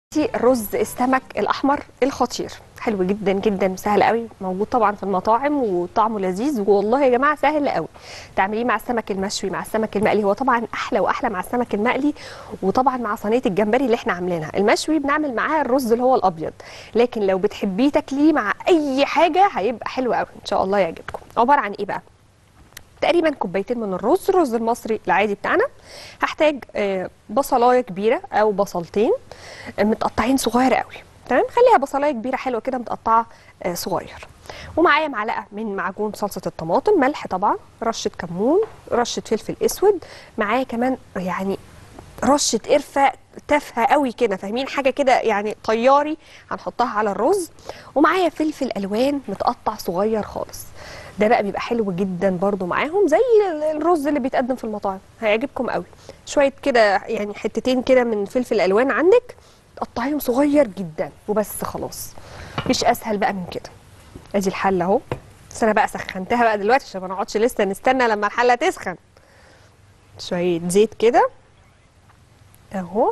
رز السمك الاحمر الخطير حلو جدا جدا سهل قوي موجود طبعا في المطاعم وطعمه لذيذ والله يا جماعه سهل قوي تعمليه مع السمك المشوي مع السمك المقلي هو طبعا احلى واحلى مع السمك المقلي وطبعا مع صينيه الجمبري اللي احنا عاملينها المشوي بنعمل معاه الرز اللي هو الابيض لكن لو بتحبيه تاكليه مع اي حاجه هيبقى حلو قوي ان شاء الله يعجبكم عباره عن ايه بقى تقريبا كوبايتين من الرز الرز المصري العادي بتاعنا هحتاج آه، بصلايه كبيره او بصلتين آه، متقطعين صغير قوي تمام خليها بصلايه كبيره حلوه كده متقطعه آه، صغير ومعايا معلقه من معجون صلصه الطماطم ملح طبعا رشه كمون رشه فلفل اسود معايا كمان يعني رشه قرفه تافهه قوي كده فاهمين حاجه كده يعني طياري هنحطها على الرز ومعايا فلفل الوان متقطع صغير خالص ده بقى بيبقى حلو جدا برضو معاهم زي الرز اللي بيتقدم في المطاعم هيعجبكم قوي شويه كده يعني حتتين كده من فلفل الوان عندك تقطعيهم صغير جدا وبس خلاص مفيش اسهل بقى من كده ادي الحله اهو بس انا بقى سخنتها بقى دلوقتي عشان ما نقعدش لسه نستنى لما الحله تسخن شويه زيت كده اهو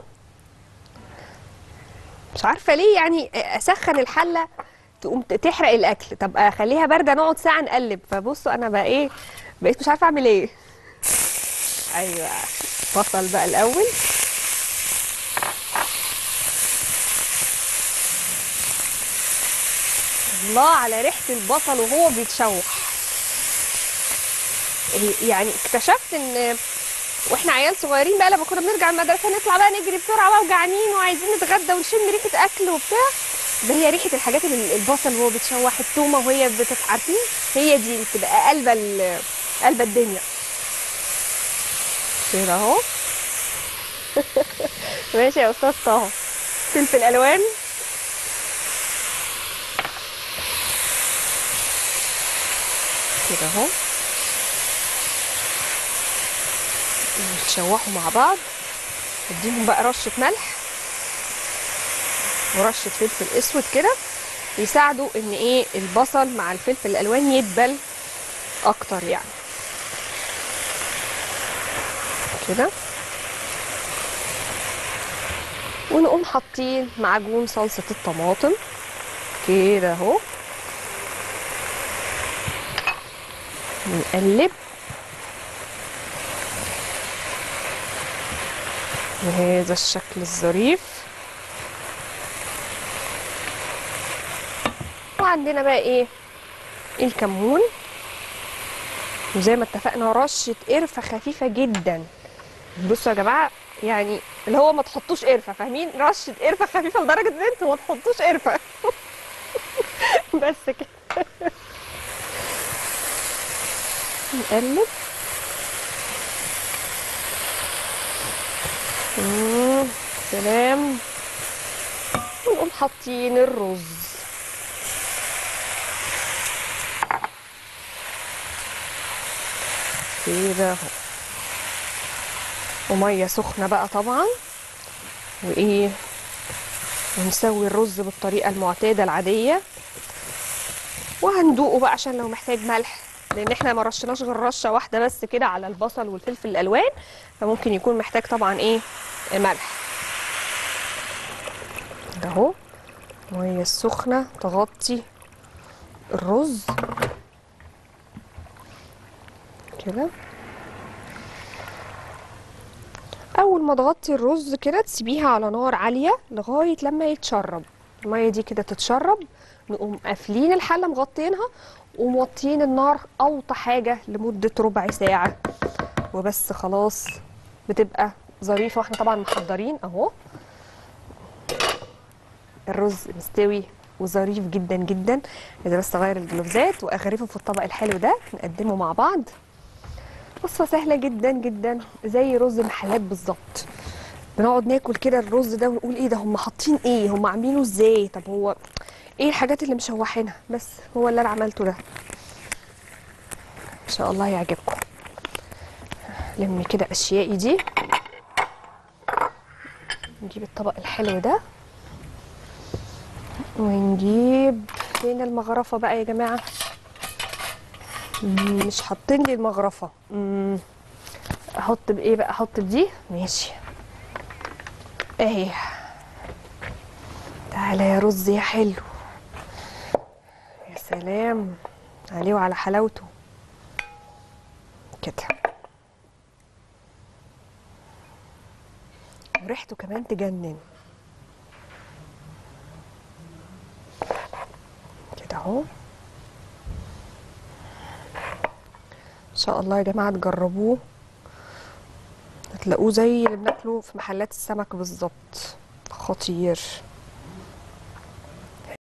مش عارفه ليه يعني اسخن الحله تقوم تحرق الاكل طب اخليها بارده نقعد ساعه نقلب فبصوا انا بقى ايه بقيت مش عارفه اعمل ايه ايوه بصل بقى الاول الله على ريحه البصل وهو بيتشوح يعني اكتشفت ان واحنا عيال صغيرين بقى لما كنا بنرجع المدرسه نطلع بقى نجري بسرعه بقى وجعانين وعايزين نتغدى ونشم ريحه اكل وبتاع ده هي ريحه الحاجات اللي البصل وهو بيتشوح التومه وهي بتت عارفين هي دي اللي بتبقى قلبه ال- قلبه الدنيا كده اهو ماشي يا استاذ طه فلفل الوان كده اهو يتشوحوا مع بعض اديهم بقى رشه ملح ورشه فلفل اسود كده يساعدوا ان ايه البصل مع الفلفل الالوان يدبل اكتر يعني كده ونقوم حاطين معجون صلصه الطماطم كده اهو نقلب بهذا الشكل الظريف وعندنا بقى ايه الكمون وزي ما اتفقنا رشه قرفه خفيفه جدا بصوا يا جماعه يعني اللي هو ما تحطوش قرفه فاهمين رشه قرفه خفيفه لدرجه ان انتوا ما تحطوش قرفه بس كده نقلب مم، سلام ونقوم حاطين الرز كده اهو وميه سخنه بقى طبعا وايه ونسوي الرز بالطريقه المعتاده العاديه وهندوقه بقى عشان لو محتاج ملح لان احنا ما رشناش غير رشه واحده بس كده على البصل والفلفل الالوان فممكن يكون محتاج طبعا ايه ملح ده اهو الميه السخنه تغطي الرز كده اول ما تغطي الرز كده تسيبيها على نار عاليه لغايه لما يتشرب الميه دي كده تتشرب نقوم قافلين الحله مغطينها وموطيين النار اوطى حاجه لمده ربع ساعه وبس خلاص بتبقى ظريفه واحنا طبعا محضرين اهو الرز مستوي وظريف جدا جدا عايزه بس اغير الجلوفزات واغرفه في الطبق الحلو ده نقدمه مع بعض وصفه سهله جدا جدا زي رز المحلات بالظبط بنقعد ناكل كده الرز ده ونقول ايه ده هم حاطين ايه هم عاملينه ازاي طب هو ايه الحاجات اللي مشوحينها بس هو اللي انا عملته ده ان شاء الله يعجبكم لمي كده اشيائي دي نجيب الطبق الحلو ده ونجيب فين المغرفة بقى يا جماعة مم، مش حاطين لي المغرفة مم، احط بايه بقى احط بدي ماشي اهي تعالى يا رز يا حلو يا سلام عليه وعلى حلاوته كده وريحته كمان تجنن كده اهو ان شاء الله يا جماعه تجربوه هتلاقوه زي اللي بناكله في محلات السمك بالظبط خطير